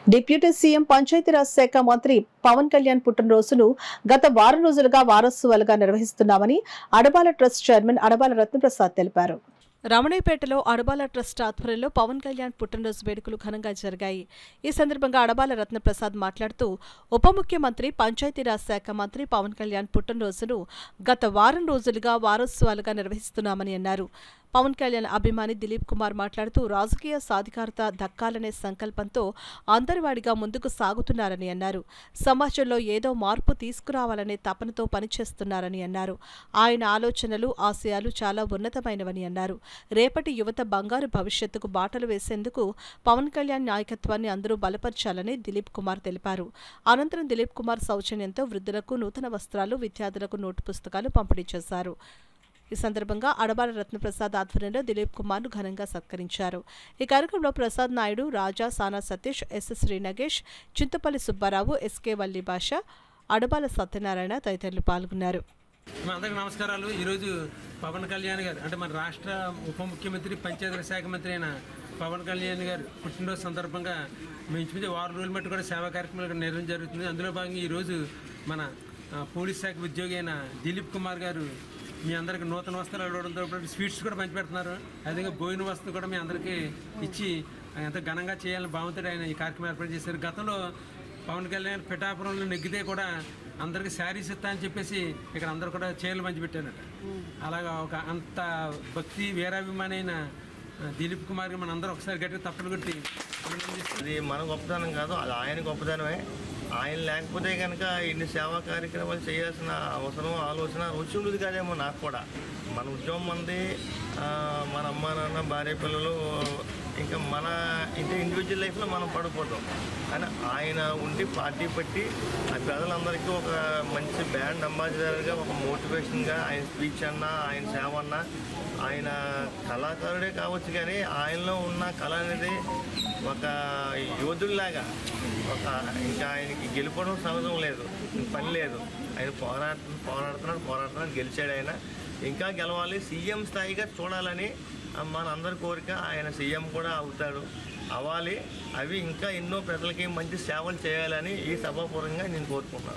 deputy CM Panchayati Raj శాఖ మంత్రి పవన్ కళ్యాణ్ పుట్టినరోజును గత వారం రోజులుగా వారోత్సవాలుగా నిర్వహిస్తున్నామని అడబాల ట్రస్ట్ చైర్మన్ అడబాల రత్నప్రసాద్ తెలిపారు రమణయ్యపేటలో అడబాల ట్రస్ట్ ఆధ్వర్యంలో పవన్ కళ్యాణ్ పుట్టినరోజు వేడుకలు ఘనంగా జరిగాయి ఈ సందర్భంగా అడబాల రత్నప్రసాద్ మాట్లాడుతూ ఉప ముఖ్యమంత్రి పంచాయతీరాజ్ శాఖ మంత్రి పవన్ కళ్యాణ్ పుట్టినరోజును గత వారం రోజులుగా వారోత్సవాలుగా నిర్వహిస్తున్నామని అన్నారు పవన్ కళ్యాణ్ అభిమాని దిలీప్ కుమార్ మాట్లాడుతూ రాజకీయ సాధికారత దక్కాలనే సంకల్పంతో అందరివాడిగా ముందుకు సాగుతున్నారని అన్నారు సమాజంలో ఏదో మార్పు తీసుకురావాలనే తపనతో పనిచేస్తున్నారని అన్నారు ఆయన ఆలోచనలు ఆశయాలు చాలా ఉన్నతమైనవని అన్నారు రేపటి యువత బంగారు భవిష్యత్తుకు బాటలు వేసేందుకు పవన్ కళ్యాణ్ నాయకత్వాన్ని అందరూ బలపరచాలని దిలీప్ కుమార్ తెలిపారు అనంతరం దిలీప్ కుమార్ సౌజన్యంతో వృద్ధులకు నూతన వస్త్రాలు విద్యార్థులకు నోటు పుస్తకాలు పంపిణీ చేశారు ఈ సందర్భంగా అడబాల రత్నప్రసాద్ ఆధ్వర్యంలో దిలీప్ కుమార్ను ఘనంగా సత్కరించారు ఈ కార్యక్రమంలో ప్రసాద్ నాయుడు రాజా సానా సతీష్ ఎస్ఎస్ శ్రీనగేష్ చింతపల్లి సుబ్బారావు ఎస్కే వల్లి భాష అడబాల సత్యనారాయణ తదితరులు పాల్గొన్నారు మా అందరికి నమస్కారాలు ఈరోజు పవన్ కళ్యాణ్ గారు అంటే మన రాష్ట్ర ఉప ముఖ్యమంత్రి పంచాయతీ శాఖ మంత్రి అయిన పవన్ కళ్యాణ్ గారు పుట్టినరోజు సందర్భంగా మేము ఇంచుమించు వారం రోజుల మట్టు కూడా సేవా కార్యక్రమాలు ఇక్కడ నిర్వహించడం జరుగుతుంది అందులో భాగంగా ఈరోజు మన ఆ, పోలీస్ శాఖ ఉద్యోగి అయిన దిలీప్ కుమార్ గారు మీ అందరికి నూతన వస్త్రాలు ఇవ్వడంతో పాటు స్వీట్స్ కూడా పంచిపెడుతున్నారు అదేవిధంగా భోజన వస్తువు కూడా మీ అందరికీ ఇచ్చి ఎంతో ఘనంగా చేయాలని భావంతో ఆయన ఈ కార్యక్రమం ఏర్పాటు చేశారు గతంలో పవన్ కళ్యాణ్ పిఠాపురంలో నెగ్గితే కూడా అందరికి శారీస్ ఇస్తా అని చెప్పేసి ఇక్కడ అందరు కూడా చీరలు పంచి పెట్టారట అలాగా ఒక అంత భక్తి వీరాభిమాని అయిన ఆ, దిలీప్ కుమార్కి మన అందరూ ఒకసారి గట్టిగా తప్పలు కొట్టి అభినందిస్తూ అది మన గొప్పతనం కాదు అది ఆయన గొప్పతనమే ఆయన లేకపోతే కనుక ఇన్ని సేవా కార్యక్రమాలు చేయాల్సిన అవసరం ఆలోచన రుచి ఉండదు కాదేమో నాకు కూడా మన ఉద్యోగం మంది ఆ, మన అమ్మ నాన్న భార్య పిల్లలు ఇంకా మన ఇంకా ఇండివిజువల్ లైఫ్లో మనం పడిపోతాం కానీ ఆయన ఉండి పార్టీ పెట్టి ఆ ప్రజలందరికీ ఒక మంచి బ్యాండ్ అంబాసిడర్గా ఒక మోటివేషన్గా ఆయన స్పీచ్ అన్నా ఆయన సేవ అన్నా ఆయన కళాకారుడే కావచ్చు కానీ ఆయనలో ఉన్న కళ అనేది ఒక యోధుల్లాగా ఒక ఇంకా ఆయనకి గెలుపడం సహజం లేదు పని లేదు ఆయన పోరాట పోరాడుతున్నాడు పోరాడుతున్నాడు గెలిచాడు ఆయన ఇంకా గెలవాలి సీఎం స్థాయిగా చూడాలని మన అందరి కోరిక ఆయన సీఎం కూడా అవుతాడు అవ్వాలి అవి ఇంకా ఎన్నో ప్రజలకి మంచి సేవలు చేయాలని ఈ సభాపూర్వంగా నేను కోరుకున్నాను